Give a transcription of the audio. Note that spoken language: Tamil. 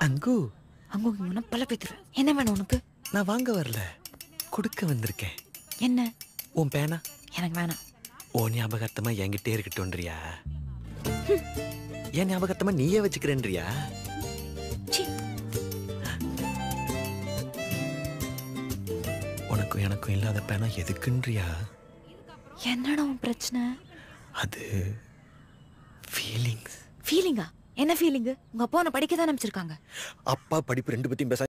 அங்கு அங்க இங்க பல பேத்துருவேன் என்ன வேணும் உனக்கு நான் வாங்க வரல கொடுக்க வந்திருக்கேன் என்ன உன் பேனா எனக்கு வேணாம் ஓ ஞாபகார்த்தமா என்கிட்டே இருக்கட்டும்ன்றியா என் ஞாபகார்த்தமா நீயே வச்சுக்கிறேன்றியா சீ. உனக்கும் எனக்கும் இல்லாத பேனா எதுக்குன்றியா என்னடா உன் பிரச்சனை அது ஃபீலிங்ஸ் ஃபீலிங்கா என்ன ஃபீலிங்கு உங்க அப்பா உன்னை படிக்க தான் அனுப்பிச்சிருக்காங்க அப்பா படிப்பு ரெண்டு பத்தியும் பேச